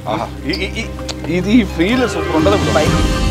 ఆహా. ఈ- ఈ- ఈ- ఇది ఫీల్ సూపర్ ఉండదు బ్రో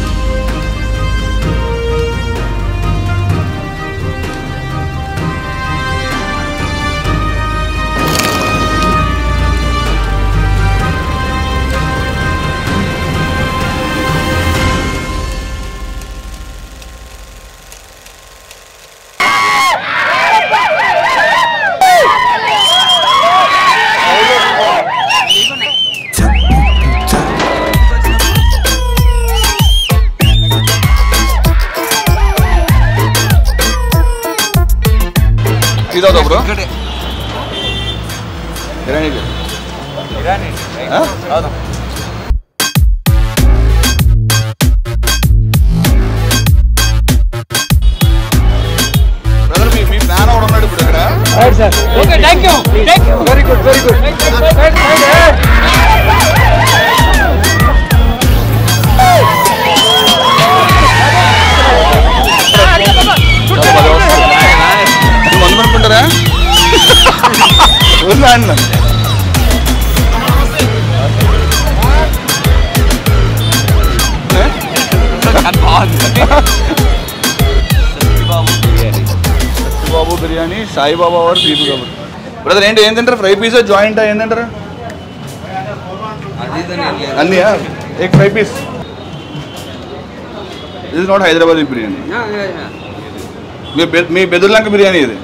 ఇదవుతా బ్రో బిర్యానీ ఆ? బ్రదర్ మీ మీ ఫ్యాన్ ఒకడు ఉన్నాడు ఇప్పుడు ఇక్కడ okay thank you thank you very good very good మందు అనుకుంటారా ఉందా అన్న బాబు బిర్యానీ సాయిబాబా వారు దీపు కాబట్టి బ్రదర్ ఏంటి ఏం తింటారు ఫ్రై పీసా జాయింట్ ఏం తింటారు అన్నీ ఏ ఫ్రై పీస్ ఇది నాట్ హైదరాబాద్ బిర్యానీ మీ బె- మీ బెదుర్లంక బిర్యానీ ఇది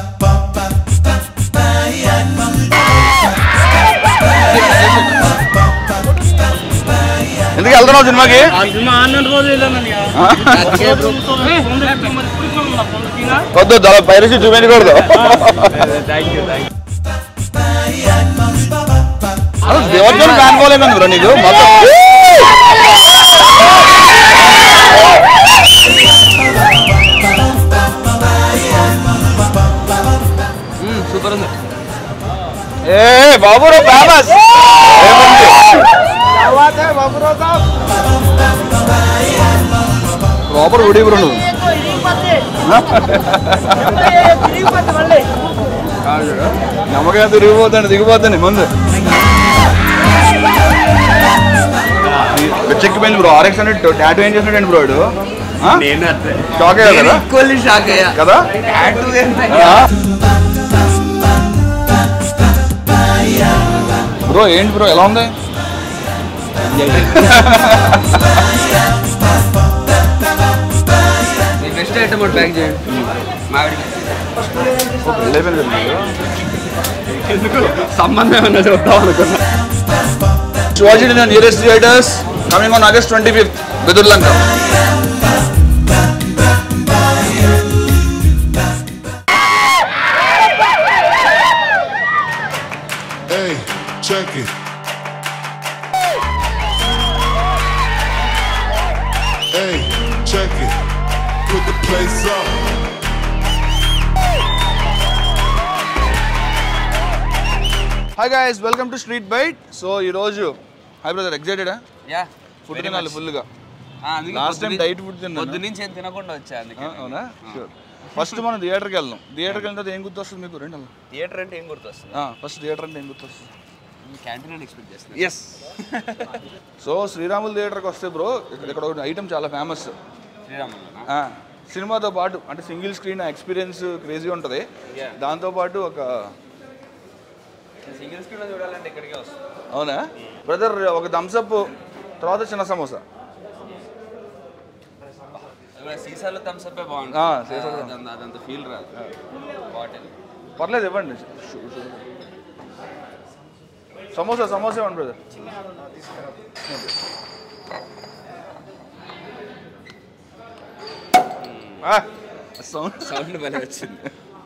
ఎందుకు వెళ్తున్నావు సినిమాకి ఆ? వద్దు చాలా పైరసీ చూపించకూడదు అసలు దేవజ్జన్ ఫ్యాన్ పోలేదు బ్రో నీకు మొత్తం సూపర్ ఉంది ఏ బాబు రా ఫేమస్ ప్రాపర్ ఉడి బ్రో నువ్వు నమ్మకం తిరిగిపోతాడు దిగిపోతాను ముందు చెక్కిపోయింది బ్రో ఆర్ఎక్స్ హండ్రెడ్ టాటూ ఏం చేసినాడు బ్రో వాడు ఆ? నేను అట్లే షాక్ అయ్యా కదా ఈక్వల్లీ షాక్ అయ్యా కదా టాటూ ఆ? బ్రో ఏంటి బ్రో ఎలా ఉంది మీ బెస్ట్ ఐటమ్ ఒకటి ప్యాక్ చేయండి మావిడికి వెళ్ళిపోయింది కదా మీరు. ఎందుకు సంబంధం ఏమన్నా చూద్దాం అనుకున్నా Watch it in your nearest theaters coming on August 25th, Vidurlanka. Hey, check it. Hey, check it. Put the place up. Hi guys welcome to street bite so ఈరోజు హాయ్ బ్రదర్ ఎగ్జైటెడా యా ఫుడ్ తినాలి ఫుల్గా అందుకే last time పొద్దున్నే- diet food తిన్నాను పొద్దు నుంచి ఏం తినకుండా వచ్చా అందుకే అవునా షూర్ ఫస్ట్ మనం థియేటర్కి వెళ్దాం థియేటర్కి వెళ్తే ఏం గుర్తొస్తుంది మీకు రెండు థియేటర్ అంటే ఏం గుర్తొస్తుంది ఫస్ట్ థియేటర్ అంటే ఏం గుర్తొస్తుంది క్యాంటీన్ అని ఎక్స్పెక్ట్ చేస్తాను ఎస్ సో శ్రీరాములు థియేటర్కి వస్తే బ్రో ఇక్కడ ఒక ఐటమ్ చాలా ఫేమస్ శ్రీరాములు సినిమాతో పాటు అంటే సింగిల్ స్క్రీన్ ఎక్స్పీరియన్స్ క్రేజీ ఉంటుంది Yeah. దాంతోపాటు ఒక సింగిల్ స్క్రీన్ చూడాలంటే ఇక్కడికే వస్తుంది అవునా బ్రదర్ ఒక థమ్స్అప్ తర్వాత చిన్న సమోసా ఇక్కడ సీసాలో థమ్స్ అప్ ఆ, బాగుంటుంది సీసాలో. అదంత అదంత ఫీల్ రాదు బాటిల్ పర్లేదు ఇవ్వండి షూ- షూ. సమోసా సమోసా ఇవ్వండి బ్రదర్ సౌండ్ సౌండ్ భలే వచ్చింది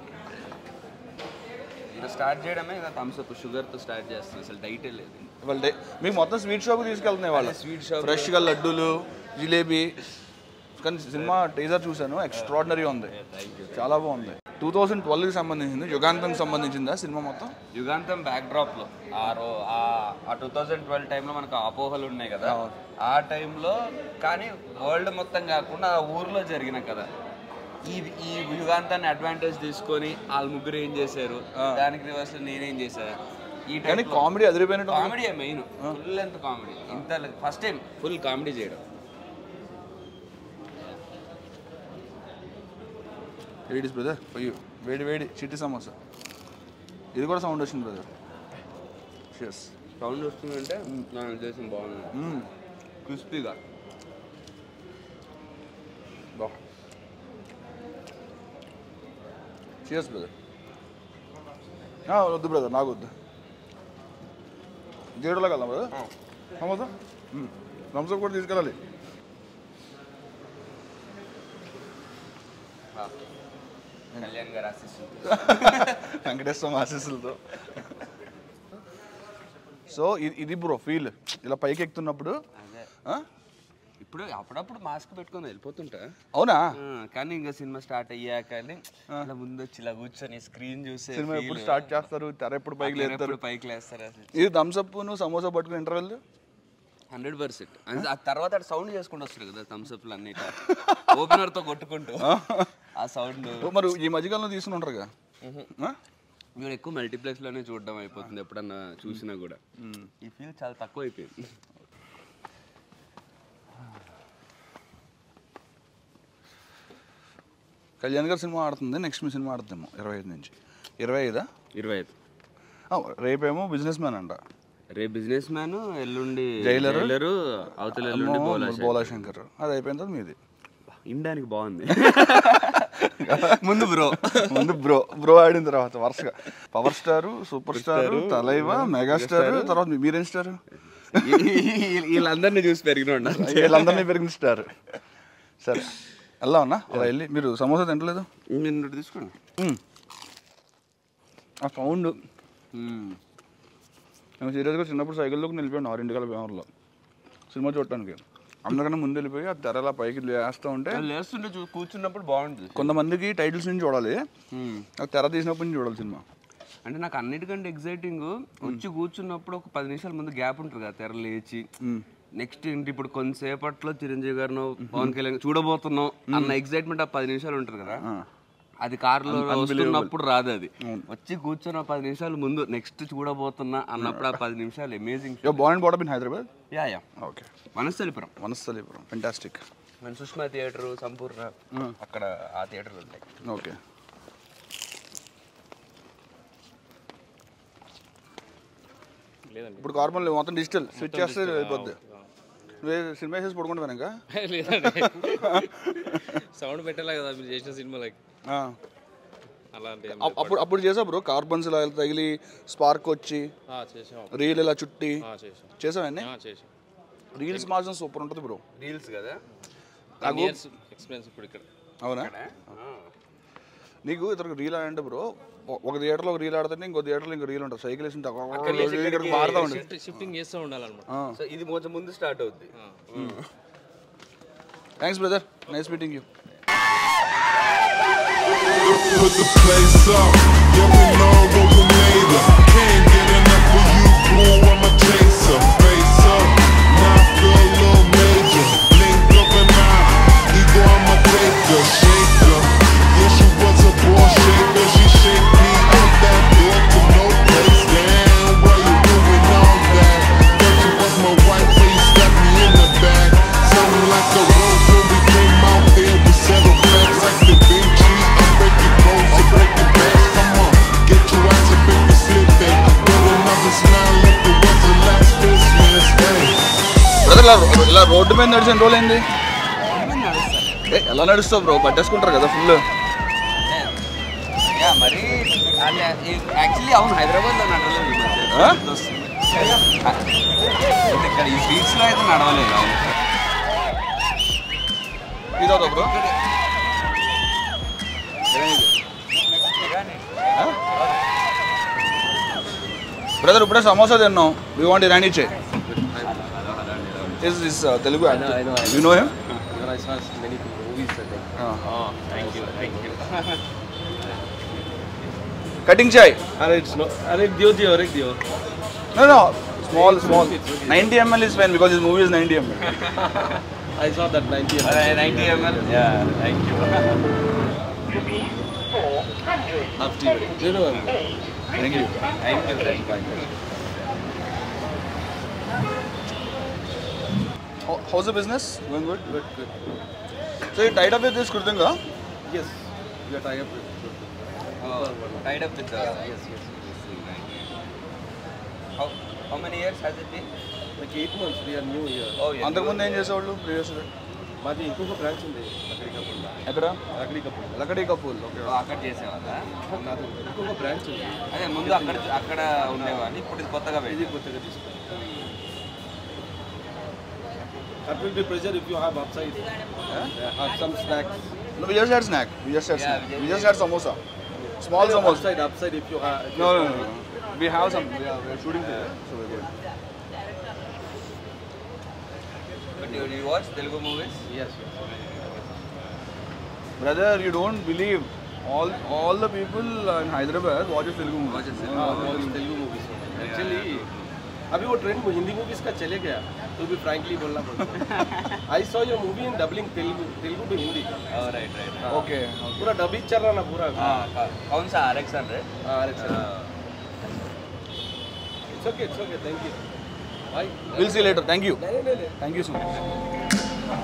ఇంకా స్టార్ట్ చేయడమే ఇంకా థమ్స్ అప్ షుగర్తో స్టార్ట్ చేస్తుంది అసలు డైటే లేదు వాళ్ళ డే మీకు మొత్తం స్వీట్ షాప్ తీసుకెళ్తున్నాయి వాళ్ళు అదే sweet shop. ఫ్రెష్గా లడ్డూలు జిలేబీ కానీ సినిమా టీజర్ చూశాను ఎక్స్ట్రాడినరీ ఉంది చాలా బాగుంది టూ థౌసండ్ ట్వెల్వ్కి సంబంధించింది యుగాంతంకి సంబంధించిందా సినిమా మొత్తం యుగాంతం బ్యాక్ డ్రాప్ లో ఆ రో ఆ టూ థౌజండ్ ట్వెల్వ్ టైంలో మనకు అపోహలు ఉన్నాయి కదా అవును. ఆ టైంలో కానీ వరల్డ్ మొత్తం కాకుండా ఆ ఊర్లో జరిగిన కదా ఈ ఈ యుగాంతాన్ని అడ్వాంటేజ్ తీసుకొని వాళ్ళ ముగ్గురు ఏం చేశారు దానికి రివర్స్ నేనేం చేశా ఈ కానీ టైప్ కామెడీ అదిరిపోయినట్టు ఉంది. కామెడీ మెయిన్ ఫుల్ ఎంత కామెడీ ఇంత ఫస్ట్ టైం ఫుల్ కామెడీ చేయడం వేడి బ్రదర్ అయ్యో వేడి వేడి చిట్టి సమోసా ఇది కూడా సౌండ్ వచ్చింది బ్రదర్ షియర్స్ సౌండ్ వస్తుందంటే నా ఉద్దేశం బాగుంది క్రిస్పీగా బా షియర్స్ బ్రదర్ వద్దు బ్రదర్ నాకు వద్దు జీరోలో వెళ్దాం బ్రదర్ సమోసా థమ్స్అప్ కూడా తీసుకెళ్ళాలి కళ్యాణ్ గారు ఆశిస్తుంది వెంకటేశ్వర ఆశీస్సులతో సో ఇది ఇది బ్రో ఫీల్ ఇలా పైకి ఎక్కుతున్నప్పుడు అదే ఆ? ఇప్పుడు అప్పుడప్పుడు మాస్క్ పెట్టుకొని వెళ్ళిపోతుంటా అవునా ఆ, కానీ ఇంకా సినిమా స్టార్ట్ అయ్యాక ఇలా ముందు వచ్చి ఇలా కూర్చొని స్క్రీన్ చూసే సినిమా ఎప్పుడు స్టార్ట్ చేస్తారు తెర ఎప్పుడు పైకి లేస్తారు ఎప్పుడు పైకి లేస్తారు అసలు ఇది థమ్స్అప్ నువ్వు సమోసా పట్టుకుని ఇంటర్వెల్ హండ్రెడ్ పర్సెంట్ ఆ తర్వాత అటు సౌండ్ చేసుకుంటూ వస్తారు కదా థమ్స్ అప్లు అన్నిటి ఓపెనర్ తో కొట్టుకుంటూ ఆ సౌండ్ మరి ఈ మధ్యకాలంలో తీసుకుని ఉంటారుగా ఆ? మీరు ఎక్కువ మల్టీప్లెక్స్ లోనే చూడడం అయిపోతుంది ఎప్పుడన్నా చూసినా కూడా ఈ ఫీల్ చాలా తక్కువ అయిపోయింది కళ్యాణ్ గారి సినిమా ఆడుతుంది నెక్స్ట్ మీ సినిమా ఆడుతుందేమో ఇరవై ఐదు నుంచి ఇరవై ఐదా ఇరవై ఐదు ఆ, రేపేమో బిజినెస్ మ్యాన్ అంట రేపు బిజినెస్ మ్యాన్ ఎల్లుండి జైలరు? జైలరు అవతల ఎల్లుండి బోలా బోలాశంకర్ అది అయిపోయిన తర్వాత మీది ఇండానికి బాగుంది ముందు బ్రో ముందు బ్రో బ్రో ఆడిన తర్వాత వరుసగా power star super star Thalaiva megastar తర్వాత మీ- మీరేం స్టార్ వీళ్ళందరినీ చూసి పెరిగిన వీళ్ళందరినీ పెరిగిన స్టార్ సరే వెళ్దాం అన్నా అలా వెళ్ళి మీరు సమోసా తింటలేదు నిన్న తీసుకోండి మ్మ్. ఆ సౌండ్ నేను సీరియస్గా చిన్నప్పుడు సైకిల్లోకి నిలిపోయాను ఆరింటికల బేమర్లో సినిమా చూడటానికి అందరికన్నా ముందు వెళ్ళిపోయి ఆ తెర అలా పైకి లేస్తూ ఉంటే లేస్తుంటే చూ కూర్చున్నప్పుడు బాగుంటుంది కొంతమందికి టైటిల్స్ నుంచి చూడాలి ఆ తెర తీసినప్పటి నుంచి చూడాలి సినిమా అంటే నాకు అన్నిటికంటే ఎగ్జైటింగ్ వచ్చి కూర్చున్నప్పుడు ఒక పది నిమిషాల ముందు గ్యాప్ ఉంటుంది కదా తెర లేచి నెక్స్ట్ ఏంటి ఇప్పుడు కొంతసేపట్లో చిరంజీవి గారినో పవన్ కళ్యాణ్ చూడబోతున్నాం అన్న ఎగ్జైట్మెంట్ ఆ పది నిమిషాలు ఉంటుంది కదా అది కారులో వస్తున్నప్పుడు రాదు అది వచ్చి కూర్చున్న పది నిమిషాలు ముందు నెక్స్ట్ చూడబోతున్నా అన్నప్పుడు ఆ పది నిమిషాలు amazing yo born and brought up in Hyderabad yeah yeah okay Vanasthalipuram Vanasthalipuram fantastic మన సుష్మా థియేటర్ సంపూర్ణ అక్కడ ఆ థియేటర్లు ఉంటాయి ఓకే ఇప్పుడు కార్బన్ మొత్తం డిజిటల్ స్విచ్ చేస్తే అయిపోద్ది నువ్వే సినిమా వేసేసి పడుకుంటాను ఇంకా లేదండి సౌండ్ పెట్టాలి కదా మీరు చేసిన సినిమాలకి ఆ. అలాంటి ఏం అప్- అప్పుడు అప్పుడు చేసా బ్రో కార్బన్స్ ఇలా తగిలి స్పార్క్ వచ్చి ఆ, చేసాం రీల్ ఇలా చుట్టి ఆ, చేసాం చేసావన్నీ ఆ, చేసాం రీల్స్ మాత్రం సూపర్ ఉంటుంది బ్రో రీల్స్ కదా టెన్ ఇయర్స్ ఎక్స్పీరియన్స్ ఇప్పుడు ఇక్కడ అవునా నీకు ఇతరకు రీల్ అంటే బ్రో ఒక థియేటర్లో ఒక రీల్ ఆడుతుంటే ఇంకో థియేటర్లో ఇంకో రీల్ ఉంటుంది సైకిల్ వేసి ఇక్కడికి మారుతా ఉంటుంది షిఫ్ట్ షిఫ్టింగ్ చేస్తూ ఉండాలన్నమాట ఆ. సో ఇది కొంచెం ముందు స్టార్ట్ అవుద్ది thanks brother nice meeting you Put the place up. Yeah, we know what we made of. Can't get enough of you, boo. I'm a chaser. Face up. Now I feel a little major. Link up and out. Ego, I'm a taker. Shaker. Yeah, she was a ball shaker. She shake me out that door to no place. Damn, why you doing all that? Thought you was my wife, but you stabbed me in the back. Sounding like a rose when we came out there. We settled facts like the big G. I'm breaking bones and breaking backs. Come on, get your ass up in the slip back. Build another smile like it was the last Christmas. Hey. Brother ఇలా ఇలా road మీద నడిచి ఎన్ని రోజులు అయింది ఏ, ఎలా నడుస్తావు bro పట్టేసుకుంటారు కదా full yeah మరి యాక్చువల్లీ అవును హైదరాబాద్ లో నడవలేదు ఈ మధ్య. ఆ? వస్తుంది. ఇక్కడ ఈ స్ట్రీట్స్ లో అయితే నడవలేదు అవును ఇది అవుతావు బ్రో బ్రదర్ ఇప్పుడే సమోసా తిన్నాం we want Irani chai is is Telugu you know him cutting chai अरे इट्स नो अरे दियो दियो अरे दियो No, no, small, small. 90 ml is fine because his movie is 90 ml. I saw that 90 ninety ML yeah thank you half tea. No, no, thank you thank you thank you house business going good good good so you tied up with this కృతంగా Yes, we are tied up with. tied up with the yes yes how how many years has it been Like eight months, we are new here. oh yeah అంతకుముందు ఏం చేసేవాళ్ళు previous మాది ఇంకొక branch ఉంది Lakdikapul ఎక్కడ Lakdikapul Lakdikapul okay Oh, అక్కడ చేసేవాళ్ళ కాదు ఇంకొక బ్రాంచ్ ఉంది అదే ముందు అక్కడ అక్కడ ఉండేవాళ్ళు ఇప్పుడు ఇది కొత్తగా ఇది వెళ్ళి కొత్తగా తీసుకున్నాం That will be pleasure if you have upside. Yeah, have some snacks. No, we just had snack. We just had Yeah, snack. we just- We just had samosa. Small samosa. Upside, upside if you have. if No, you no, have- no, no. We have some. We are, we are shooting today, so we're good. But you, you watch Telugu movies? Yes, yes. Brother, you don't believe. All all the people in Hyderabad watches Telugu movies. Watches हाँ, watch Telugu movies. Actually, अभी वो trend Hindi movies का चले गया तो भी frankly बोलना पड़ता है I saw your movie in dubbing Telugu Telugu to Hindi Oh, right, right. हाँ, Okay. पूरा डबिंग चल रहा ना पूरा हाँ, कौन सा RX 100? हाँ अरे it's okay it's okay thank you bye We'll see you later. Thank you. नहीं नहीं नहीं Thank you so much.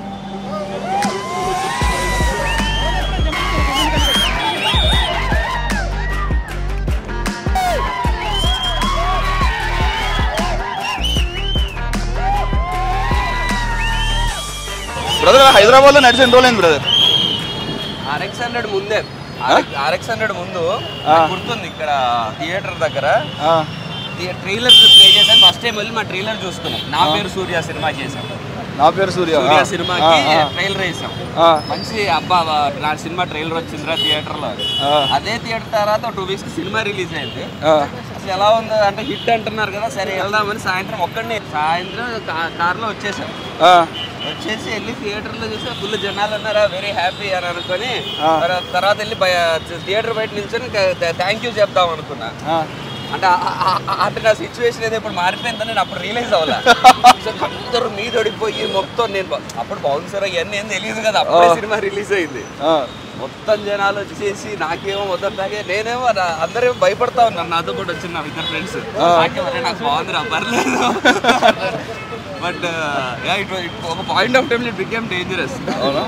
Brother Hyderabad లో నడిచి ఎన్ని రోజులైంది బ్రదర్ RX 100 ముందే RX 100 ముందు ఆ. నాకు గుర్తుంది ఇక్కడ థియేటర్ దగ్గర ట్రైలర్ ప్లే చేశాను ఫస్ట్ టైం వెళ్ళి మా ట్రైలర్ చూసుకున్నాం నా పేరు సూర్య సినిమా చేసాం నా పేరు సూర్య సూర్య ఆ, సినిమాకి ఆ, ఆ, ట్రైలర్ వేసాం ఆ, మంచి అబ్బా వా- నా సినిమా ట్రైలర్ వచ్చిందిరా థియేటర్ లో ఆ, అదే థియేటర్ తర్వాత టూ వీక్స్ సినిమా రిలీజ్ అయింది ఆ, అసలు ఎలా ఉందో అంటే హిట్ అంటున్నారు కదా సరే వెళ్దామని సాయంత్రం ఒక్కడిని సాయంత్రం కా- కార్లో వచ్చేసాం ఆ, వచ్చేసి వెళ్ళి థియేటర్లో చూసి ఫుల్ జనాలు ఉన్నారా వెరీ హ్యాపీ అని అనుకొని ఆ. తర్వా- తర్వాత వెళ్ళి థియేటర్ బయట నిల్చొని థ్యాంక్ యూ చెప్దాం అనుకున్నా ఆ. అంటే ఆ- ఆ- ఆ- అంటే నా సిచ్యువేషన్ ఏదో ఇప్పుడు మారిపోయిందని నేను అప్పుడు రియలైజ్ అవ్వాల అందరూ మీద పడిపోయి మొత్తం నేను బ- అప్పుడు బౌన్సర్ అవన్నీ ఏం తెలియదు కదా అప్పుడే ఆ. సినిమా రిలీజ్ అయింది ఆ. మొత్తం జనాలు వచ్చేసి నాకేమో మొదటిదాగే నేనేమో నా- అందరేమో భయపడతా ఉన్నారు నాతో పాటు వచ్చిన నా ఇద్దరు ఫ్రెండ్స్ నాకేమో నాకు బాగుందిరా పర్లేదు బట్ ఒక point of time it became dangerous అవునా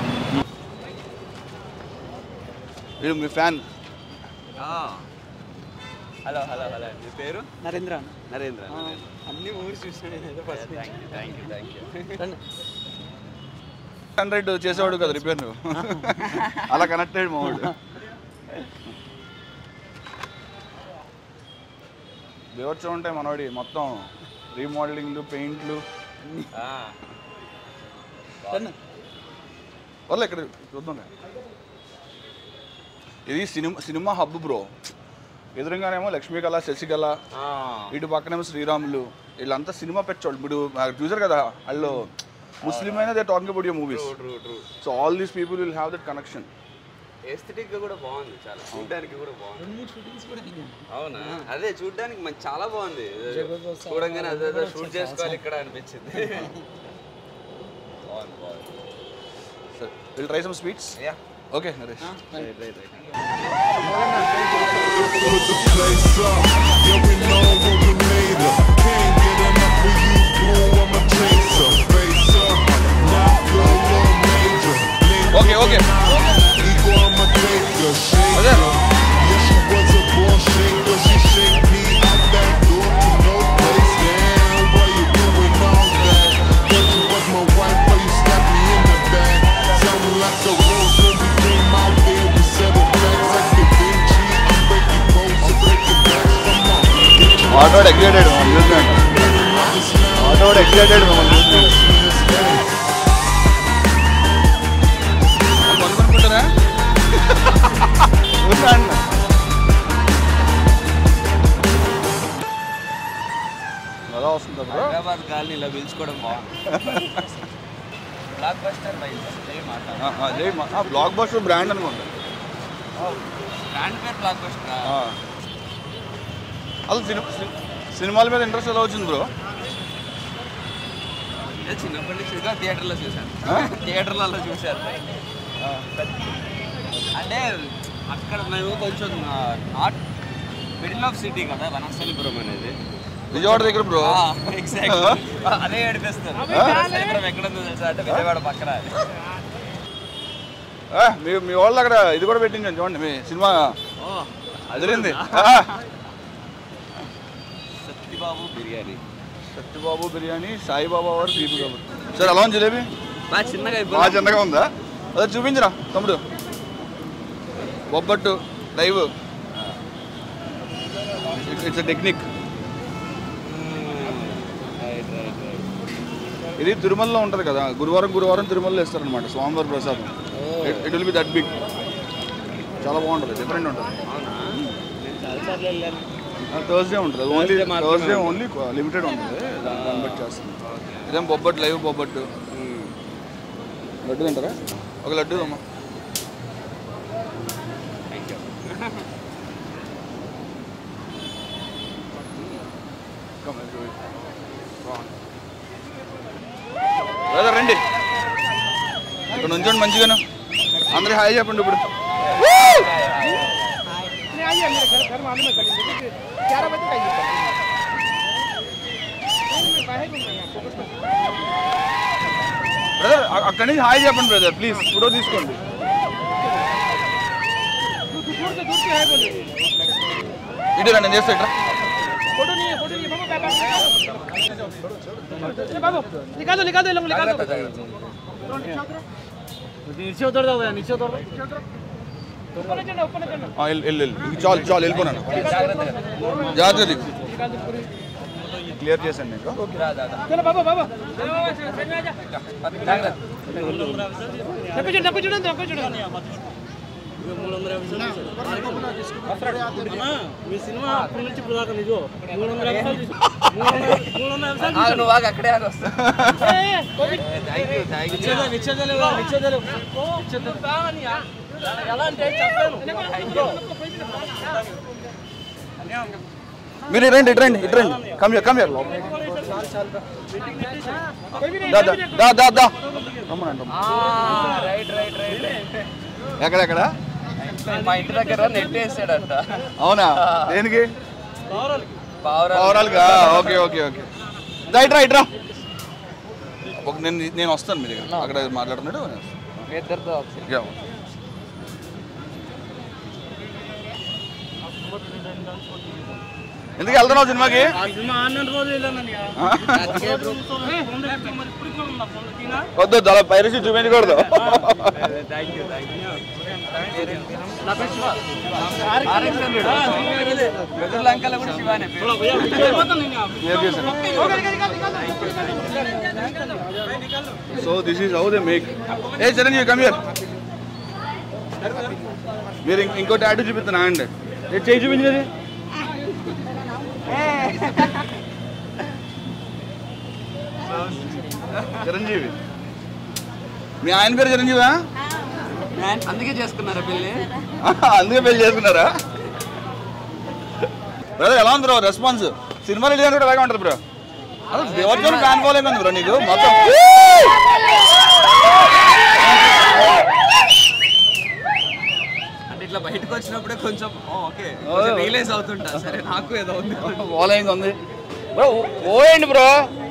వీడు మీ ఫ్యాన్ హలో హలో హలో మీ పేరు నరేంద్ర నరేంద్ర అన్ని మూవీస్ చూసాను నేను first thank you thank you thank you hundred చేసేవాడు కదా రిపేర్ నువ్వు అలా కనెక్టెడ్ మావాడు బేవర్చు ఉంటాయి మనవాడి మొత్తం రీమోడలింగ్లు పెయింట్లు వాళ్ళ ఇక్కడ చూద్దాం ఇది సినిమా సినిమా హబ్ బ్రో ఎదురుగానేమో లక్ష్మీకళ శశికళ ఇటు పక్కనేమో శ్రీరాములు వీళ్ళంతా సినిమా పెట్టాడు ఇప్పుడు నాకు చూసారు కదా వాళ్ళు ముస్లిం అయినా they talking about your movies true true so all these people will have that connection aesthetic గా కూడా బాగుంది చాలా చూడడానికి కూడా బాగుంది రెండు మూడు షూటింగ్స్ కూడా దిగాను అవునా అదే చూడడానికి మంచి చాలా బాగుంది చూడంగానే అదే అదే షూట్ చేసుకోవాలి ఇక్కడ అనిపించింది బాగుంది బాగుంది sir will try some sweets yeah okay Naresh right right right Put the place up, yeah we know what we made of. Can't get enough of you, boo, I'm a chaser. Face up, not feel a little major. Link okay okay Ego, I'm a taker, shaker. Brother. Yeah, she was a born shaker. She shake me out that door to no place. Damn, why you doing all that? Thought you was my wife, but you stabbed me in the back. Sounding like a rose when we came out there. We settled facts like Da Vinci. I'm breaking codes and breaking backs. Come on, get your ఆటోడ్ excited మమ్మల్ని చూసినాక ఆటోడ్ excited మమ్మల్ని చూసినాక కొనుక్కుంటారా ఎలా వస్తుందా bro Hyderabad గాలిని ఇలా పిలుచుకోవడం బాగుంది బ్లాక్ బస్టర్ బై మాట బ్లాక్ బస్టర్ బ్రాండ్ అనుకోండి బ్రాండ్ పేరు బ్లాక్ బస్టర్ ఆ. అసలు సినిమా సినిమాల మీద ఇంట్రెస్ట్ ఎలా వచ్చింది బ్రో చిన్నప్పటి నుంచి ఇంకా థియేటర్లో చూశాను ఆ? థియేటర్లలో చూశాను అంటే అక్కడ మేము కొంచెం నాట్ మిడిల్ ఆఫ్ సిటీ కదా వనస్థలిపురం అనేది విజయవాడ దగ్గర బ్రో ఎగ్జాక్ట్ అదే ఏడిపిస్తారు వనస్థలిపురం ఎక్కడ ఉందో తెలుసా అంటే విజయవాడ పక్కన అది. ఆ, మీ మీ వాళ్ళు అక్కడ ఇది కూడా పెట్టించాను చూడండి మీ సినిమా అదిరింది సత్యబాబు బిర్యానీ సత్యబాబు బిర్యానీ సాయిబాబా వారు దీపు కాబట్టి సరే ఎలా ఉంది జిలేబీ బాగా చిన్నగా బాగా అయిపోయింది చిన్నగా ఉందా అదే చూపించరా తమ్ముడు బొబ్బట్టు live it's technique right right right ఇది తిరుమలలో ఉంటుంది కదా గురువారం గురువారం తిరుమలలో ఇస్తారనమాట స్వామివారి ప్రసాదం it will be that big చాలా బాగుంటుంది డిఫరెంట్ ఉంటుంది అవునా నేను చాలాసార్లు వెళ్ళాను థర్స్డే ఉంటుంది ఓన్లీ Thursday మాత్రమే థర్స్డే ఓన్లీ లిమిటెడ్ ఉంటుంది దాన్ని దాన్ని బట్టి చేస్తుంది ఇదేం బొబ్బట్టు లైవ్ బొబ్బట్టు లడ్డు తింటారా ఒక లడ్డు అమ్మా థ్యాంక్ యూ బ్రదర్ రండి ఇక్కడ నుంచోండి మంచిగాను అందరికి హాయ్ చెప్పండి ఇప్పుడు आइए मेरे घर घर मालूम है कल ग्यारह बजे का आइए बाहर घूम रहे हैं फोकस में బ్రదర్ అక్కడి నుంచి హాయ్ చెప్పండి బ్రదర్ ప్లీజ్ ఫోటో తీసుకోండి दूर से दूर से है बोले ఇటు రండి నేను చేస్తా ఇట్రా फोटो नहीं है फोटो नहीं है बाबू बाबू निकालो निकालो ये लोग निकाल दो नीचे उतर जाओ नीचे उतर ऊपर नहीं चढ़ना ऊपर नहीं चढ़ना ఆ, వెళ్ళు వెళ్ళు వెళ్ళు. ఇంక చాలు చాలు వెళ్ళిపోనాను జాగ్రత్త దిగు క్లియర్ చేశాను నీకు चलो बाबू बाबू चलो बाबू साइड में आ जा डब्बे चढ़ डब्बे चढ़ डब्बे चढ़ మీ సినిమా అప్పటి నుంచి ఇప్పుడు దాకా నిజం మూడు వందల నిమిషాలు తీసు- మూడు వందల మూడు వందల నిమిషాలు నువ్వు బాగా అక్కడే ఆగి వస్తా థ్యాంక్ యూ థ్యాంక్ యూ నిచ్చేదలేవు నిచ్చేదలేవు నిచ్చేదలేవు ఎలా అంటే చెప్పాను మీరు ఇటు రండి ఇటు రండి ఇటు రండి కమ్ కమ్ దా దా దా దా దా రమ్మనండి రైట్ రైట్ రైట్ ఎక్కడెక్కడ మా ఇంటి దగ్గర నెట్ వేసాడంట అవునా దేనికి పావురా ఓవరాల్గా ఓకే ఓకే ఓకే దా ఇట్రా ఇట్రా ఒక నేను నేను వస్తాను మీ దగ్గర అక్కడ మాట్లాడుతున్నాడు నేను వస్తాను. మీ ఇద్దరితో ఒకసారి యా. ఎందుకు వెళ్తున్నావు సినిమాకి సినిమా ఆన్లైన్ రోజు వెళ్ళానని ఆ? వద్దు వద్దు, అలా పైరసీ చూపించకూడదు థ్యాంక్ యూ థ్యాంక్ యూ లంకలో కూడా శివానే పేరు. క్లియర్ చేశాను so this is how they make a Chiranjeevi come here మీరు ఇంకో- ఇంకో టాటూ చూపిస్తున్నా అండి ఏ చేయి చూపించేది చిరంజీవి మీ ఆయన పేరు చిరంజీవా అందుకే చేసుకున్నారా పెళ్ళి అందుకే పెళ్లి చేసుకున్నారా బ్రదర్ ఎలా ఉంది బ్రో రెస్పాన్స్ సినిమా రిలీజ్ కూడా అలాగే ఉంటుంది బ్రో అసలు దేవర్జన్ ఫ్యాన్ ఫాలోయింగ్ ఉంది బ్రో నీకు మొత్తం అంటే ఇట్లా బయటకు వచ్చినప్పుడే కొంచెం ఓకే కొంచెం రియలైజ్ అవుతుంటా సరే నాకు ఏదో ఉంది ఫాలోయింగ్ ఉంది బ్రో ఓ ఏంటి బ్రో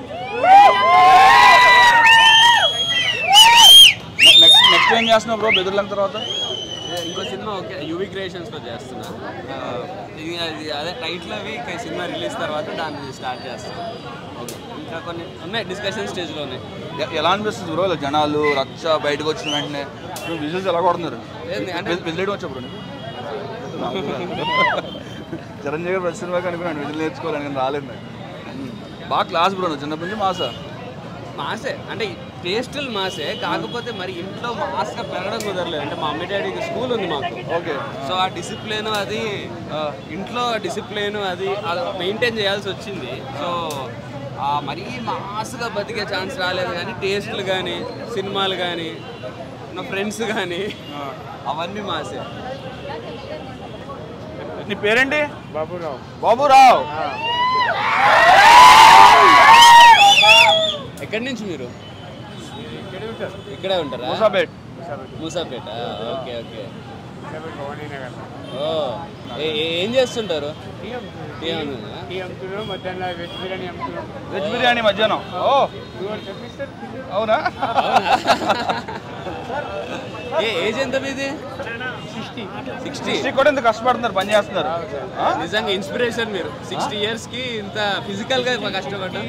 నెక్స్ట్ నెక్స్ట్ ఏం చేస్తున్నావు బ్రో బెదిరిన తర్వాత ఇంకో సినిమా ఓకే యూవీ క్రియేషన్స్ లో చేస్తున్నా ఆ, ఇది అది అదే టైటిల్ అవి ఇక ఈ సినిమా రిలీజ్ తర్వాత దాన్ని స్టార్ట్ చేస్తాను ఓకే ఇంకా కొన్ని ఉన్నాయి డిస్కషన్ స్టేజ్ లో ఉన్నాయి ఎ- ఎలా అనిపిస్తుంది బ్రో ఇలా జనాలు రచ్చ బయటకు వచ్చిన వెంటనే విజువల్స్ ఎలా కొడుతున్నారు ఏంది అంటే విజిలేయడం వచ్చా బ్రో నీకు? చిరంజీవి గారు ప్రతి సినిమాకి అనుకున్నాను విజిల్ నేర్చుకోవాలని కానీ రాలేదు నాకు బాగా క్లాస్ బ్రో నువ్వు చిన్నప్పటి నుంచి మాసా మాసే అంటే టేస్టులు మాసే కాకపోతే మరి ఇంట్లో మాస్గా పెరగడం కుదరలేదు అంటే మా అమ్మ డాడీకి స్కూల్ ఉంది మాకు ఓకే సో ఆ డిసిప్లిన్ అది ఆ, ఇంట్లో డిసిప్లిన్ అది మెయింటైన్ చేయాల్సి వచ్చింది సో ఆ మరీ మాస్గా బతికే ఛాన్స్ రాలేదు కానీ టేస్ట్లు కానీ సినిమాలు కానీ నా ఫ్రెండ్స్ కానీ అవన్నీ మాసే నీ పేరేంటి బాబురావు బాబురావు ఎక్కడి నుంచి మీరు ఇక్కడే ఉంటారా మూసాబేట్ మూసాపేట ఓకే ఓకే ఓ ఏ- ఏ- ఏం చేస్తుంటారు టీ అమ్ముతుందా? వెజ్ బిర్యానీ మధ్యాహ్నం ఓ అవునా ఏ ఏజ్ ఎంత మీది సిక్స్టీ సిక్స్టీ కూడా ఇంత కష్టపడుతున్నారు పని చేస్తున్నారు ఆ? నిజంగా ఇన్స్పిరేషన్ మీరు సిక్స్టీ ఇయర్స్ కి ఇంత ఫిజికల్ గా కష్టపడ్డా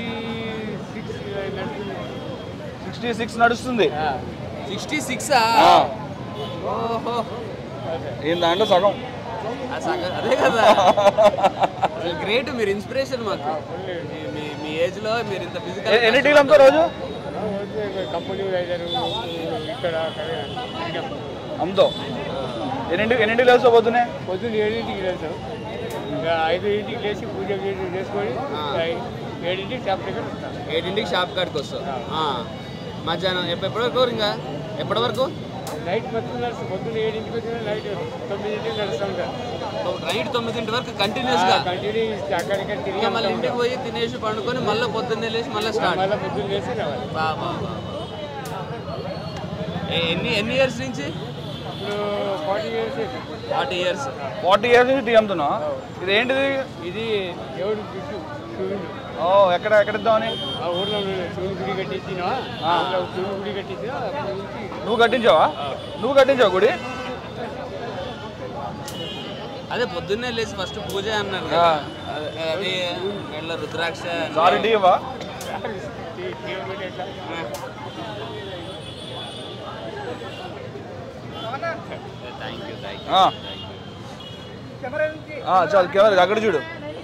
సిక్స్టీ సిక్స్ నడుస్తుంది సిక్స్టీ సిక్స్ ఆ. ఓహో ఈయన దాంట్లో సగం ఆ సగ- అదే కదా గ్రేట్ మీరు ఇన్స్పిరేషన్ మాకు మీ- మీ మీ ఏజ్ లో మీరు ఇంత ఫిజికల్ ఎ- ఎన్ని టీలు అమ్ముతావు రోజు అమ్ముతావు ఎన్నింటి ఎన్నింటికి లేస్తావు పొద్దునే పొద్దున్న ఏడింటికి లేస్తాం ఇంకా ఐదు ఇంటికి లేచి పూజ గీజ చేసుకొని ఏడింటికి షాప్ దగ్గర ఉంటాం ఏడింటికి షాప్ కాడికి వస్తావు ఆ. మధ్యాహ్నం ఎప్ప- ఎప్పటి వరకు ఇంకా ఎప్పటి వరకు నైట్ మొత్తం నడుస్తాం పొద్దున్న ఏడింటికి వచ్చిన నైట్ తొమ్మిదింటికి నడుస్తాం సార్ నైట్ తొమ్మిదింటి వరకు కంటిన్యూస్ గా కంటిన్యూ అక్కడికి తిరిగి ఇంకా మళ్ళీ ఇంటికి పోయి తినేసి పండుకొని మళ్ళీ పొద్దున్నే లేచి మళ్ళీ స్టార్ట్ మళ్ళీ పొద్దున్న లేచి రావాలి బా, బా, బా, బా. ఏ- ఎన్ని ఎన్ని ఇయర్స్ నుంచి ఇప్పుడు forty years forty years forty years నుంచి టీ అమ్ముతున్నావు ఇది ఏంటిది ఇది దేవుడు చుట్టూ శివుడు ఓ ఎక్కడ ఎక్కడ ఇద్దామని ఆ ఊర్లో ఉన్న శివుని గుడి కట్టించినా ఊర్లో శివుని గుడి కట్టించినా అప్పటి నుంచి నువ్వు కట్టించావా నువ్వు కట్టించావు గుడి అదే పొద్దున్నే లేచి ఫస్ట్ పూజ అన్నారు ఆ. కదా. అది- అది మెళ్ళ రుద్రాక్ష అన్ని. సారీ టీ ఇవ్వా దేవుడు ఎట్లా థ్యాంక్ యూ థ్యాంక్ ఆ. ఆ, చాలు కెమెరా అక్కడ చూడు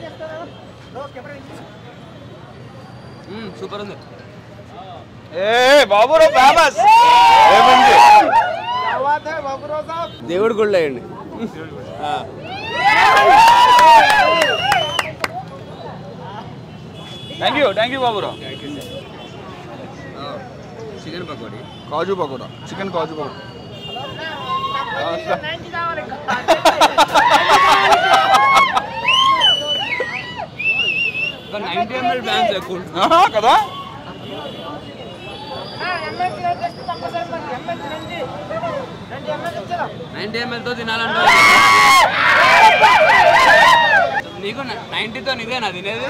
యూ సూపర్ ఉంది ఏ బాబురా ఫేమస్ దేవుడి గుళ్ళు అయ్యండి థ్యాంక్ యూ థ్యాంక్ యూ బాబురా చికెన్ పకోడీ కాజు పకోడా చికెన్ కాజు పకోడా ఒక నైంటీ ఎంఎల్ బ్యాన్స్ ఎక్కువ ఉంటుంది. ఆహా, కదా నైంటీ ఎంఎల్ తో తినాలంటే నీకు నైంటీతో నీదేనా తినేది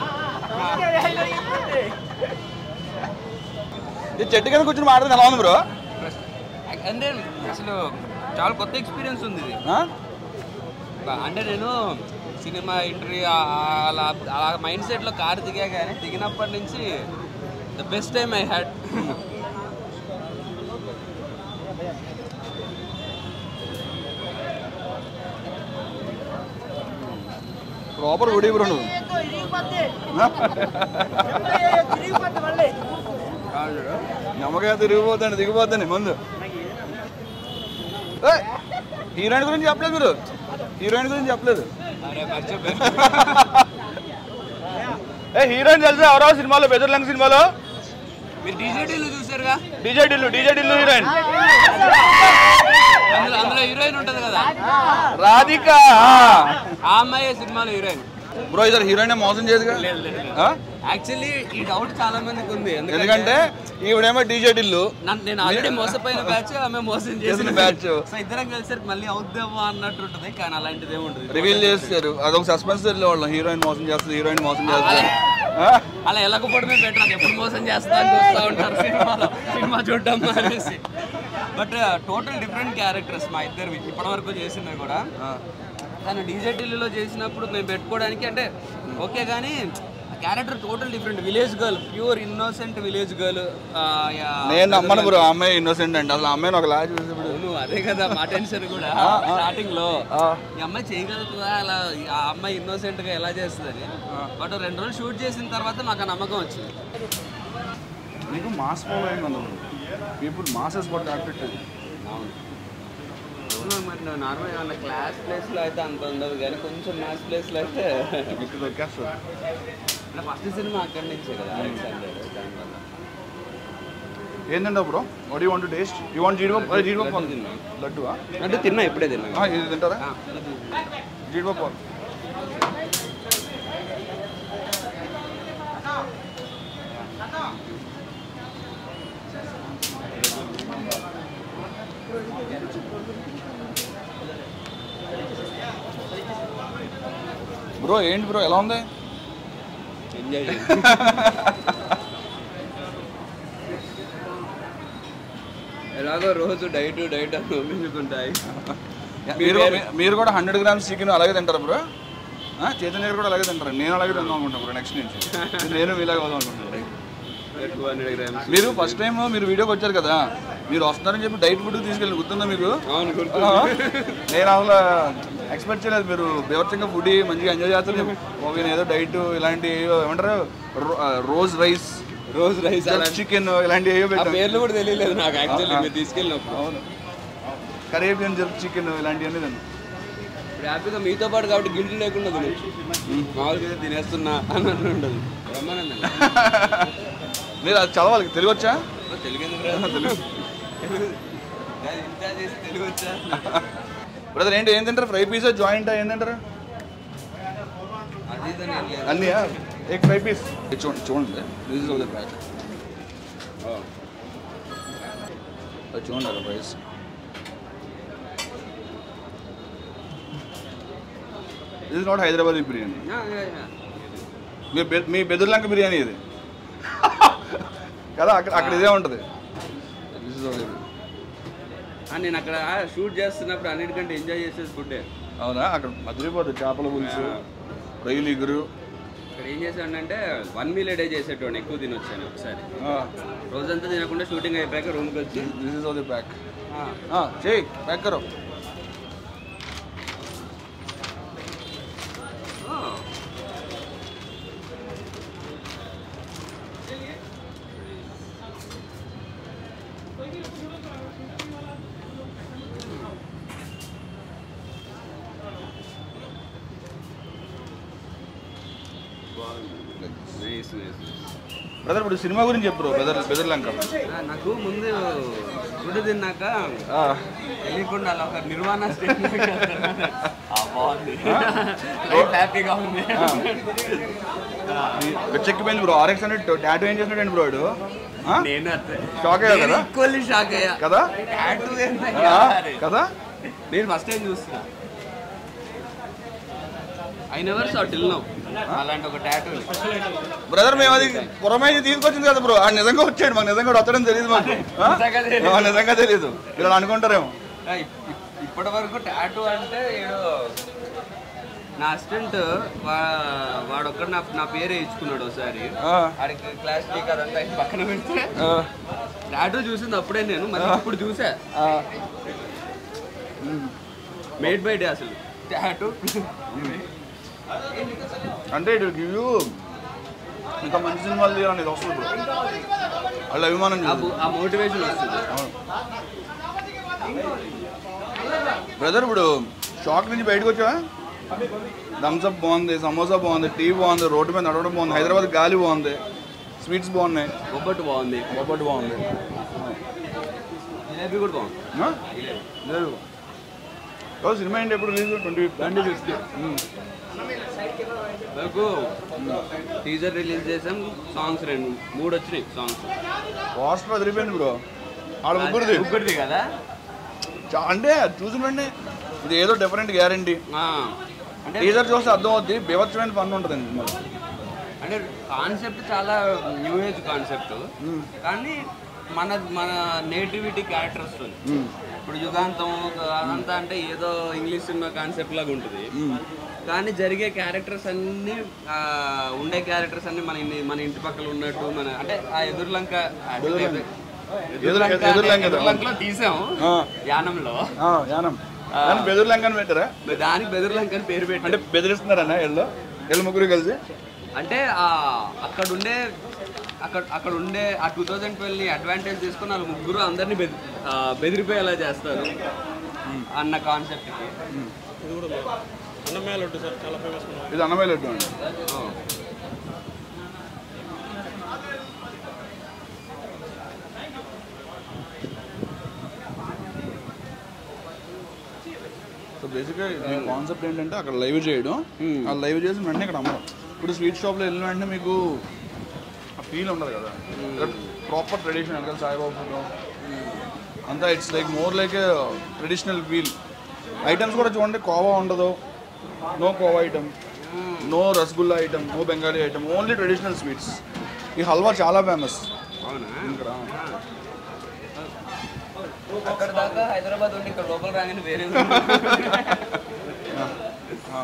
ఇది చెట్టు కింద కూర్చొని మాట్లాడింది ఎలా ఉంది బ్రో అంటే అసలు చాలా కొత్త ఎక్స్పీరియన్స్ ఉంది ఇది ఆ? అంటే నేను సినిమా ఇంటర్వ్యూ అలా అలా మైండ్ సెట్లో కారు దిగా కానీ దిగినప్పటి నుంచి the best time I had proper గుడి బ్రో నువ్వు నమ్మకాయ తిరిగిపోతాండి దిగిపోతాండి ముందు ఏయ్, హీరోయిన్ గురించి చెప్పలేదు మీరు హీరోయిన్ గురించి చెప్పలేదు అరే మర్చిపోయి ఏ హీరోయిన్ తెలుసా ఎవరో సినిమాలో బెదర్లంగ్ సినిమాలో మీరు డీజేడీలు చూసారుగా DJ Tillu DJ Tillu heroine అందులో అందులో హీరోయిన్ ఉంటుంది కదా రాధిక ఆ అమ్మాయి సినిమాలో హీరోయిన్ బ్రో ఇద్దరు హీరోయిన్ మోసం చేయదుగా ఆ? యాక్చువల్లీ ఈ డౌట్ చాలా మందికి ఉంది ఎందుకంటే ఈవిడేమో డీజే డిల్లు నన్ను- నేను ఆల్రెడీ మోసపోయిన బ్యాచ్ ఆమె మోసం చేసిన చేసిన batch. సో ఇద్దరం కలిసరికి మళ్ళీ అవుద్దామా అన్నట్టు ఉంటుంది కానీ అలాంటిది ఏముంటుంది రివీల్ చేస్తారు అదొక సస్పెన్స్ వాళ్ళం హీరోయిన్ మోసం చేస్తుంది హీరోయిన్ మోసం చేస్తుంది ఆ? అలా ఎలకపోవడమే బెటర్ అది ఎప్పుడు మోసం చేస్తా అని చూస్తూ ఉంటారు సినిమాలో సినిమా చూడడం అనేసి బట్ టోటల్ డిఫరెంట్ క్యారెక్టర్స్ మా ఇద్దరు ఇప్పటివరకు చేసినవి కూడా తను డీజే ఢిల్లీలో చేసినప్పుడు మేము పెట్టుకోవడానికి అంటే ఓకే కానీ character total different village girl pure innocent village girl నేను నమ్మను బ్రో ఆ అమ్మాయి ఇన్నోసెంట్ అండి అసలు ఆ అమ్మాయిని ఒక లాజ్ చూసినప్పుడు నువ్వు అదే కదా మా టెన్షన్ కూడా స్టార్టింగ్ లో ఈ అమ్మాయి చేయగలుగుతుందా అలా ఆ అమ్మాయి ఇన్నోసెంట్ గా ఎలా చేస్తుందని బట్ రెండు రోజులు షూట్ చేసిన తర్వాత మాకు ఆ నమ్మకం వచ్చింది నీకు మాస్ ఫాలోయింగ్ ఉంది పీపుల్ మాసెస్ గొట్ అట్రాక్టెడ్ అవును మరి నువ్వు నార్మల్ ఏమన్నా క్లాస్ ప్లేస్ లో అయితే అంత ఉండదు కానీ కొంచెం మ్యాథ్స్ ప్లేస్ లో అయితే ఇక్కడ దొరికేస్తుంది ఫస్ట్ సినిమా అక్కడి నుంచే కదా ఆర్ఎక్స్ హండ్రెడ్ దానివల్ల ఏంటంటే bro what you want taste you want జీడిపప్పు అదే జీడిపప్పు లడ్డు తిన్నా. లడ్డువా అంటే తిన్నా ఇప్పుడే తిన్నా ఆ, ఇది తింటారా ఆ, జీడిపప్పు బ్రో ఏంటి బ్రో ఎలా ఉంది ఎంజాయ్ ఎలాగో రోజు డైట్ డైట్ అని ఒప్పించుకుంటాయి మీరు మీ- మీరు కూడా హండ్రెడ్ గ్రామ్స్ చికెన్ అలాగే తింటారు బ్రో ఆ, చైతన్య గారు కూడా అలాగే తింటారు నేను అలాగే తిందాం అనుకుంటాను బ్రో నెక్స్ట్ నుంచి నేను ఇలాగే వదాం అనుకుంటాను టూ హండ్రెడ్ గ్రామ్స్ మీరు ఫస్ట్ టైం మీరు వీడియోకి వచ్చారు కదా మీరు వస్తున్నారని చెప్పి డైట్ ఫుడ్ తీసుకెళ్ళి గుర్తుందా మీకు అవును గుర్తు ఆ, నేను అసలు ఎక్స్పెక్ట్ చేయలేదు మీరు బేవర్చంగా ఫుడ్ మంచిగా ఎంజాయ్ చేస్తారు ఓ, ఈయన ఏదో డైట్ ఇలాంటి ఏవో ఏమంటారు రో- ఆ, రోజ్ రైస్ రోజు రైస్ అలా చికెన్ ఇలాంటి ఏవో ఆ పెట్టారు పేర్లు కూడా తెలియలేదు నాకు యాక్చువల్లీ మీరు తీసుకెళ్ళినప్పుడు అవును కరేబియన్ జర్క్ చికెన్ ఇలాంటివన్నీ తిన్నాను ఇప్పుడు హ్యాపీగా మీతో పాటు కాబట్టి గిల్టీ లేకుండా తినొచ్చు మామూలుగా అయితే తినేస్తున్నా అన్నట్టు ఉండదు బ్రహ్మానందం మీరు అది చదవాలి తెలుగు వచ్చా తెలుగు ఎందుకు రాదు? తెలుగు అది ఇంత చేసి తెలుగు వచ్చా బ్రదర్ ఏంటి ఏం తింటారు ఫ్రై పీస్ జాయింట్ ఏం తింటారు అది ఇది అని ఏం లేదు అన్నీ ఏ ఫ్రై పీస్ చూడండి చూడండి దిస్ ఇస్ ద ప్యాక్ అది చూడండి అక్కడ ప్రైస్ ఇది not Hyderabad biryani yeah, yeah, yeah. మీ బె- మీ బెదుర్లంక బిర్యానీ ఇది కదా అక్కడ అక్కడ ఇదే ఉంటుంది దిస్ ఇస్ ఆ, నేను అక్కడ షూట్ చేస్తున్నప్పుడు అన్నిటికంటే ఎంజాయ్ చేసేది ఫుడ్డే అవునా అక్కడ మధురైపోతుంది చేపల పులుసు రొయ్యలు ఇగురు ఇక్కడ ఏం చేశానంటే వన్ మీల్ డే చేసేటోని ఎక్కువ తినొచ్చాను ఒకసారి ఆ, రోజంతా తినకుండా షూటింగ్ అయిపోయాక రూమ్కి వచ్చి దిస్ ఇస్ ద ప్యాక్ ఆ, చేయి ప్యాక్ కరో ఆ. Nice, nice, nice. బ్రదర్ ఇప్పుడు సినిమా గురించి చెప్పు బెదర్ బెదర్లంక ఆ, నాకు ముందు ఫుడ్ తిన్నాక తెలియకుండా అలా ఒక నిర్మాణ స్టేట్మెంట్ బాగుంది లైఫ్ హ్యాపీగా ఉంది చెక్కిపోయింది బ్రో ఆర్ఎక్స్ అంటే టాటూ ఏం చేసినాడు బ్రో వాడు ఆ? నేను అట్లే షాక్ అయ్యావు కదా ఈక్వల్లీ షాక్ అయ్యా కదా Tattoo ఆ, ఏంటయ్యా? కదా నేను ఫస్ట్ టైం చూస్తున్నా I never saw till now అలాంటి ఒక టాటూ బ్రదర్ మేము అది పురమేసి తీసుకొచ్చింది కదా బ్రో ఆ నిజంగా వచ్చాడు మాకు నిజంగా కూడా వచ్చాడని తెలియదు మాకు ఆ? నిజంగా తెలీదు. ఆ, నిజంగా తెలియదు ఇలా అనుకుంటారేమో ఇప్పటి వరకు టాటూ అంటే ఏదో నా అసిస్టెంట్ వాడు ఒక్కడ నా నా పేరే ఇచ్చుకున్నాడు ఒకసారి ఆ, ఆడికి క్లాస్ టీక్ అదంతా అయి పక్కన పెడితే ఆ, టాటూ చూసింది అప్పుడే నేను మళ్ళీ ఇప్పుడు చూసా ఆ. మేడ్ బై డే అసలు టాటూ అంటే ఇటు గివ్ యూ ఇంకా మంచి సినిమాలు తీయాలని ఇది వస్తుంది బ్రో వాళ్ళ అభిమానం చూసి. ఆ మోటివేషన్ వస్తుంది బ్రదర్ ఇప్పుడు షాక్ నుంచి బయటకు వచ్చావా థమ్స్అప్ బాగుంది సమోసా బాగుంది టీ బాగుంది రోడ్డు మీద నడవడం బాగుంది హైదరాబాద్ గాలి బాగుంది స్వీట్స్ బాగున్నాయి ఒబ్బట్టు బాగుంది బొబ్బట్టు బాగుంది జిలేబీ కూడా బాగుంది ఆ? లేదు రోజు సినిమా ఏంటి ఎప్పుడు రిలీజ్ ట్వంటీ ట్వంటీ ఫిఫ్త్ నాకు టీజర్ రిలీజ్ చేసాం సాంగ్స్ రెండు మూడు వచ్చినాయి సాంగ్స్ పోస్టర్ వదిలిపోయింది బ్రో ఆడ ముగ్గురిది ముగ్గురిది కదా చా- అంటే చూసిన వెంటనే ఇది ఏదో డిఫరెంట్ గ్యారంటీ ఆ, అంటే టీజర్ చూస్తే అర్థం అవుద్ది బీభత్సమైన ఫన్ ఉంటుంది సినిమాలో అంటే కాన్సెప్ట్ చాలా న్యూ ఏజ్ కాన్సెప్ట్ కానీ మన మన నేటివిటీ క్యారెక్టర్ వస్తుంది ఇప్పుడు యుగాంతం అదంతా అంటే ఏదో ఇంగ్లీష్ సినిమా కాన్సెప్ట్ లాగా ఉంటుంది కానీ జరిగే క్యారెక్టర్స్ అన్ని ఆ, ఉండే క్యారెక్టర్స్ అన్ని మన ఇన్ని- మన ఇంటి పక్కల ఉన్నట్టు మన అంటే ఆ ఎదుర్లంక ఎదుర్లంక ఎదుర్లంక కదా. ఎదుర్లంకలో తీసాం ఆ. యానంలో ఆ, యానం యానం బెదురు లంక అని పెట్టారా దానికి బెదుర్లంక అని పేరు పెట్టి అంటే బెదిరిస్తున్నారన్న ఎల్లో ఎల్లు ముగ్గురు కలిసి అంటే ఆ అక్కడ ఉండే అక్కడ అక్కడ ఉండే ఆ టూ థౌజండ్ ట్వెల్వ్ని అడ్వాంటేజ్ తీసుకొని వాళ్ళు ముగ్గురు అందరినీ బెది ఆ, బెదిరిపోయేలా చేస్తారు అన్న కాన్సెప్ట్కి ఇది అన్నమయ్య లడ్డు అండి సో బేసిక్గా దీని కాన్సెప్ట్ ఏంటంటే అక్కడ లైవ్ చేయడం ఆ లైవ్ చేసి వెంటనే ఇక్కడ అమ్మడం ఇప్పుడు స్వీట్ షాప్లో వెళ్ళిన వెంటనే మీకు ఆ ఫీల్ ఉండదు కదా ప్రాపర్ ట్రెడిషన్ వెనకాల సాయిబాబా ఫోటో అంతా it's like more like traditional feel items కూడా చూడండి కోవా ఉండదు నో కోవా item no rasgulla item no Bengali item only traditional sweets ఈ హల్వా చాలా ఫేమస్ అవునా ఇక్కడ అక్కడ దాకా హైదరాబాద్ ఉండి ఇక్కడ లోపల రాగానే వేరే ఆ.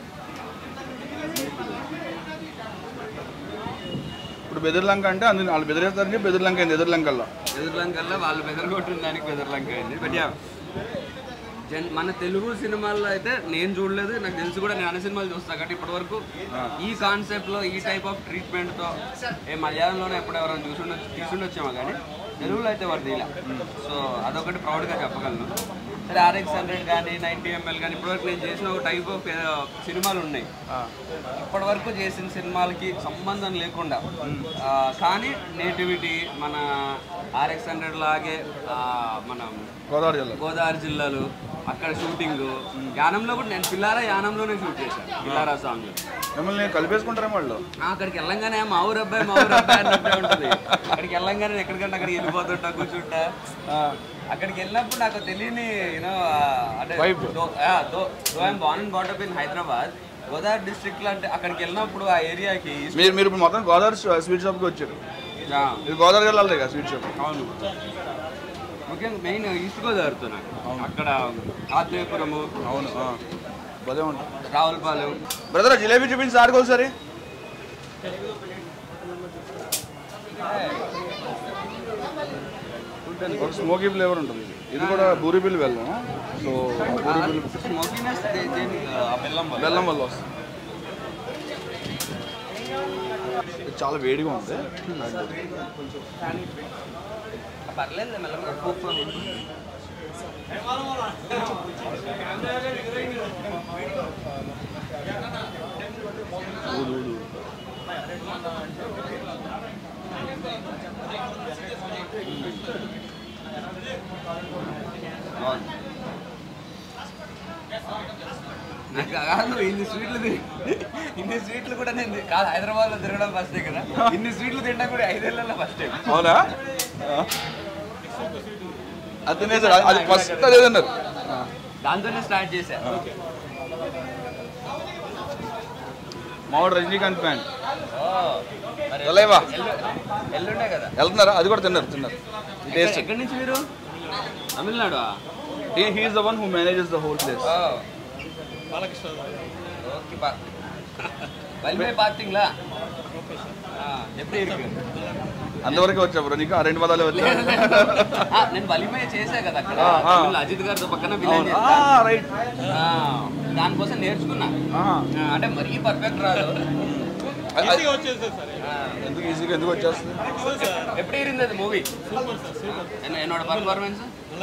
ఇప్పుడు బెదిర్లంక అంటే అందులో వాళ్ళు బెదిరేస్తారని బెదిర్లంక అయింది ఎదుర్లంకల్లో ఎదుర్లంకల్లా వాళ్ళు బెదరగొట్టిన దానికి బెదర్లంక అయింది బట్ యా జన్ మన తెలుగు సినిమాల్లో అయితే నేను చూడలేదు నాకు తెలిసి కూడా నేను అన్ని సినిమాలు చూస్తా కాబట్టి ఇప్పటి వరకు ఈ కాన్సెప్ట్ లో ఈ టైప్ ఆఫ్ ట్రీట్మెంట్ తో ఏ మలయాళంలోనే ఎప్పుడు ఎవరైనా చూసుండొచ్చు తీసుండొచ్చేమో కానీ తెలుగులో అయితే వాడు తీయలే సో అదొకటి ప్రౌడ్గా చెప్పగలను సరే ఆర్ఎక్స్ హండ్రెడ్ కానీ నైన్టీ ఎంఎల్ కానీ ఇప్పటివరకు నేను చేసిన ఒక టైప్ ఆఫ్ సినిమాలు ఉన్నాయి ఇప్పటి వరకు చేసిన సినిమాలకి సంబంధం లేకుండా ఆ, కానీ నేటివిటీ మన ఆర్ఎక్స్ హండ్రెడ్ లాగే ఆ, మనం గోదావరి జిల్లా గోదావరి జిల్లాలో అక్కడ షూటింగ్ యానంలో కూడా నేను పిల్లారా యానంలోనే షూట్ చేశాను పిల్లారా సాంగ్ మిమ్మల్ని కలిపేసుకుంటారేమో వాళ్ళు అక్కడికి వెళ్ళంగానే మా ఊరు అబ్బాయి మా ఊరు అబ్బాయి అన్నట్టే ఉంటుంది అక్కడికి వెళ్ళంగానే నేను ఎక్కడికంటే అక్కడికి వెళ్ళిపోతుంటా కూర్చుంటా అక్కడికి వెళ్ళినప్పుడు నాకు తెలియని యూనో అంటే Vibe. Though I'm born and brought up in Hyderabad Godavari district లో అంటే అక్కడికి వెళ్ళినప్పుడు ఆ ఏరియాకి మీరు మీరు ఇప్పుడు మొత్తం గోదావరి స్వీట్ షాప్కి వచ్చారు ఇది గోదావరి జిల్లాలో కదా స్వీట్ షాప్ అవును ముఖ్యంగా మెయిన్ ఈస్ట్ గోదావరితో నాకు అక్కడ ఆత్రేయపురము అవును ఆ. భలే ఉంటుంది రావులపాలెం బ్రదర్ జిలేబీ చూపించి సార్కి ఒకసారి ఒక స్మోకీ ఫ్లేవర్ ఉంటుంది ఇది. ఇది కూడా బూరిబిల్ బెల్లం సో బూరిబిల్ స్మోకీనెస్ ఆ బెల్లం వల్ల బెల్లం వల్ల వస్తుంది ఇది చాలా వేడిగా ఉంది పర్లేదు మెల్లగా ఉప్పు ఉంటుంది. ఊదు ఊదు బాగుంది. నాకు కాదు ఇన్ని స్వీట్లు తిని ఇన్ని స్వీట్లు కూడా నేను తి- కాదు హైదరాబాద్ లో తిరగడం ఫస్ట్ కదా ఇన్ని స్వీట్లు తినడం కూడా ఐదేళ్లలో ఫస్ట్ టైం అవునా ఆ. అది తినేసాడు అది- అది ఫస్ట్ అదేదన్నారు దాంతోనే స్టార్ట్ చేశా మావాడు రజనీకాంత్ ఫ్యాన్ ఓ, మరి ఎల్లయ్యవా ఎల్లు- ఎల్లుండే కదా వెళ్తున్నారా అది కూడా తిన్నారు తిన్నారు టేస్ట్ ఎక్కడి నుంచి మీరు Tamil Nadu he is the one who manages the whole place okay பா வலிமை பார்த்தீங்களா ఆ, எப்படி இருக்கு అంతవరకు వచ్చా బ్రో నీకు ఆ రెండు పదాలే వచ్చా ఆ, నేను వలిమయ చేసా కదా అక్కడ ఆ, ఆ. తమిళ్లో అజిత్ గారితో పక్కన విలన్ రైట్ దానికోసం నేర్చుకున్నా ఆ, అంటే మరీ పర్ఫెక్ట్ రాదు ఆ, ఎందుకు ఈజీగా ఎందుకు వచ్చేస్తుంది எப்படி இருந்தது மூவி என்ன என்னோட பர்ஃபார்மன்ஸ்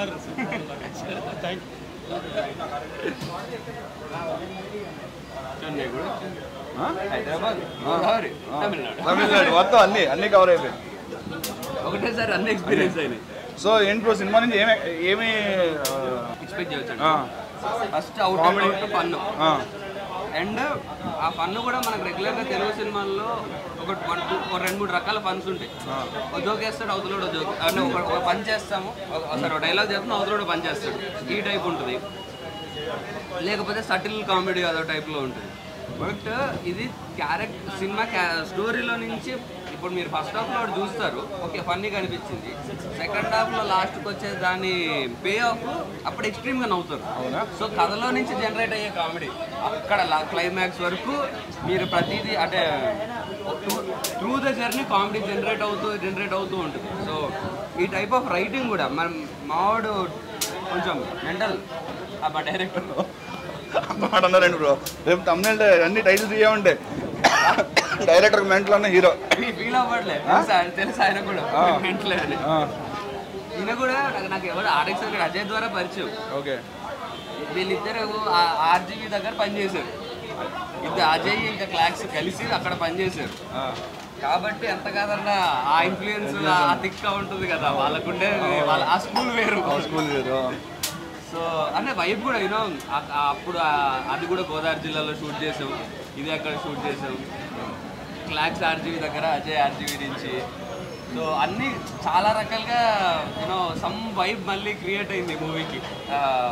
చెన్నై కూడా ఆ? హైదరాబాద్ గోదావరి తమిళనాడు తమిళనాడు మొత్తం అన్ని అన్ని కవర్ అయిపోయింది ఒకటేసారి అన్ని ఎక్స్పీరియన్స్ అయినాయి సో ఏంటి బ్రో సినిమా నుంచి ఏమి ఏమి ఎక్స్పెక్ట్ చేయొచ్చు ఆ, first out Comedy. Out fun ఆ, అండ్ ఆ ఫన్ కూడా మనకు రెగ్యులర్గా తెలుగు సినిమాల్లో ఒక వన్ టూ ఒక రెండు మూడు రకాల ఫన్స్ ఉంటాయి ఒక జోక్ వేస్తాడు అవతలోడు జోక్ అంటే ఒక ఒక పని చేస్తాము ఒక- ఒకసారి ఒక డైలాగ్ చేస్తాము అవతలోడు పని చేస్తాడు ఈ టైప్ ఉంటుంది లేకపోతే సటిల్ కామెడీ అదో టైప్లో ఉంటుంది బట్ ఇది క్యారెక్టర్ సినిమా స్టోరీలో నుంచి ఇప్పుడు మీరు ఫస్ట్ హాఫ్లో ఒకటి చూస్తారు ఓకే ఫన్నీగా అనిపించింది సెకండ్ హాఫ్లో లాస్ట్కి వచ్చే దాని పే ఆఫ్ అప్పుడు ఎక్స్ట్రీమ్గా నవ్వుతారు సో కథలో నుంచి జనరేట్ అయ్యే కామెడీ అక్కడ క్లైమాక్స్ వరకు మీరు ప్రతిదీ అంటే through the journey comedy generate అవుతూ జనరేట్ అవుతూ ఉంటుంది సో ఈ టైప్ ఆఫ్ రైటింగ్ కూడా మన మావాడు కొంచెం మెంటల్ మా డైరెక్టర్ అంత మాట అన్నారండి బ్రో రేపు తమిళ అన్ని టైటిల్స్ ఇవ్వమంటే డైరెక్టర్ మెంటల్ అన్న హీరో ఫీల్ అవ్వట్లే తెలుసా తెలుసా ఆయన కూడా మెంటలే అని ఈయన కూడా నాకు నాకు ఎవరు ఆర్ఎక్స్ అక్కడ అజయ్ ద్వారా పరిచయం ఓకే వీళ్ళిద్దరు ఆర్జీబీ దగ్గర పనిచేశారు ఇద్దరు అజయ్ ఇంకా క్లాక్స్ కలిసి అక్కడ పనిచేశారు కాబట్టి ఎంత కాదన్నా ఆ ఇన్ఫ్లుయెన్స్ ఆ తిక్క ఉంటుంది కదా వాళ్ళకుండే వాళ్ళ ఆ స్కూల్ వేరు స్కూల్ వేరు సో అంటే వైబ్ కూడా యూనో అప్పుడు ఆ- అది కూడా గోదావరి జిల్లాలో షూట్ చేసాం ఇది అక్కడ షూట్ చేసాం క్లాక్స్ ఆర్జీవి దగ్గర అజయ్ ఆర్జీవి నుంచి సో అన్నీ చాలా రకాలుగా యూనో సమ్ వైబ్ మళ్ళీ క్రియేట్ అయింది మూవీకి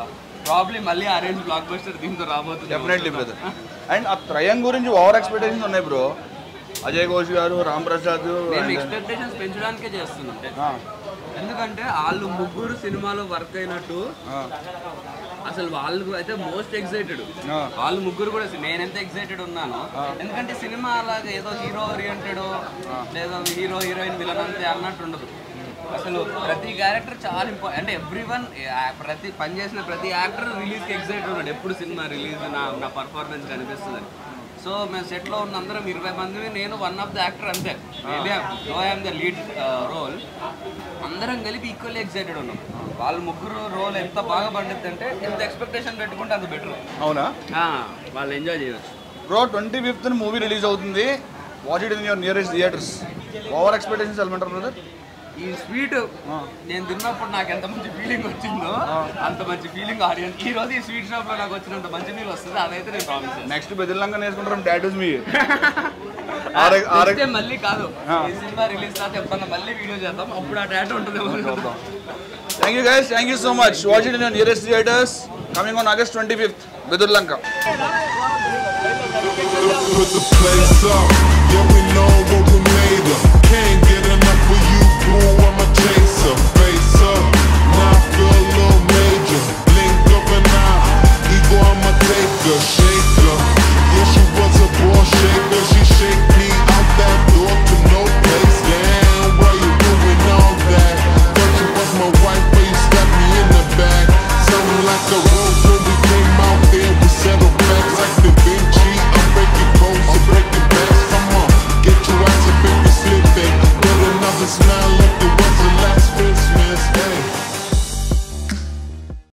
ప్రాబ్లీ మళ్ళీ అరేంజ్ బ్లాక్ బస్టర్ దీంతో రాబోతుంది డెఫినెట్లీ బ్రదర్ అండ్ ఆ త్రయం గురించి ఓవర్ ఎక్స్పెక్టేషన్స్ ఉన్నాయి బ్రో అజయ్ ఘోష్ గారు రామ్ ప్రసాద్ మేము ఎక్స్పెక్టేషన్స్ పెంచడానికే చేస్తున్నాం ఎందుకంటే వాళ్ళు ముగ్గురు సినిమాలో వర్క్ అయినట్టు అసలు వాళ్ళు అయితే మోస్ట్ ఎక్సైటెడ్ ఆ. వాళ్ళు ముగ్గురు కూడా నేనెంత ఎక్సైటెడ్ ఉన్నాను ఎందుకంటే సినిమా అలాగే ఏదో హీరో ఓరియంటెడ్ లేదా హీరో హీరోయిన్ విలన్ అంతే అన్నట్టు ఉండదు అసలు ప్రతి క్యారెక్టర్ చాలా ఇంపార్టెంట్ అంటే ఎవ్రీ వన్ ప్రతి పని చేసిన ప్రతి యాక్టర్ రిలీజ్కి ఎక్సైటెడ్ ఉన్నాడు ఎప్పుడు సినిమా రిలీజ్ నా నా పర్ఫార్మెన్స్ కనిపిస్తుందని సో మేము సెట్లో ఉన్న అందరం ఇరవై మంది నేను వన్ ఆఫ్ ద యాక్టర్ అంతే maybe no I'm the lead role అందరం కలిపి ఈక్వల్లీ ఎక్సైటెడ్ ఉన్నాం వాళ్ళ ముగ్గురు రోల్ ఎంత బాగా పండుద్ది అంటే ఎంత ఎక్స్పెక్టేషన్ పెట్టుకుంటే అంత బెటర్ అవునా వాళ్ళు ఎంజాయ్ చేయొచ్చు bro twenty fifth movie release అవుతుంది watch it in your nearest theatres over expectations వెళ్ళమంటారు బ్రదర్ ఈ స్వీట్ నేను తిన్నప్పుడు నాకు ఎంత మంచి ఫీలింగ్ వచ్చిందో అంత మంచి ఫీలింగ్ ఆడియన్స్ ఈ రోజు ఈ స్వీట్ షాప్ లో నాకు వచ్చినంత మంచి ఫీల్ వస్తుంది అదైతే నేను ప్రామిస్ నెక్స్ట్ బెదిలంగా నేర్చుకుంటాం డాటూస్ మీ చేస్తాను మళ్ళీ కాదు ఈ సినిమా రిలీజ్ తర్వాత ఎప్పుడన్నా మళ్ళీ వీడియో చేద్దాం అప్పుడు ఆ డేటా ఉంటుంది thank you guys thank you so much watch it in your nearest theatres coming on August twenty fifth Bedurulanka Put the place up, yeah we know what we made of. Can't get enough of you, boo, I'm a chaser. Face up, now I feel a little major. Blink of an eye, ego I'm a taker, shaker. Yeah, she was a ball shaker, she shake me out that door to no place. Damn, why you doing all that? Thought you was my wife, but you stabbed me in the back. Sounding like a rose when we came out there, we settled facts like Da Vinci. I'm breaking codes and breaking backs. Come on, get your ass up if you slipping. Get another smile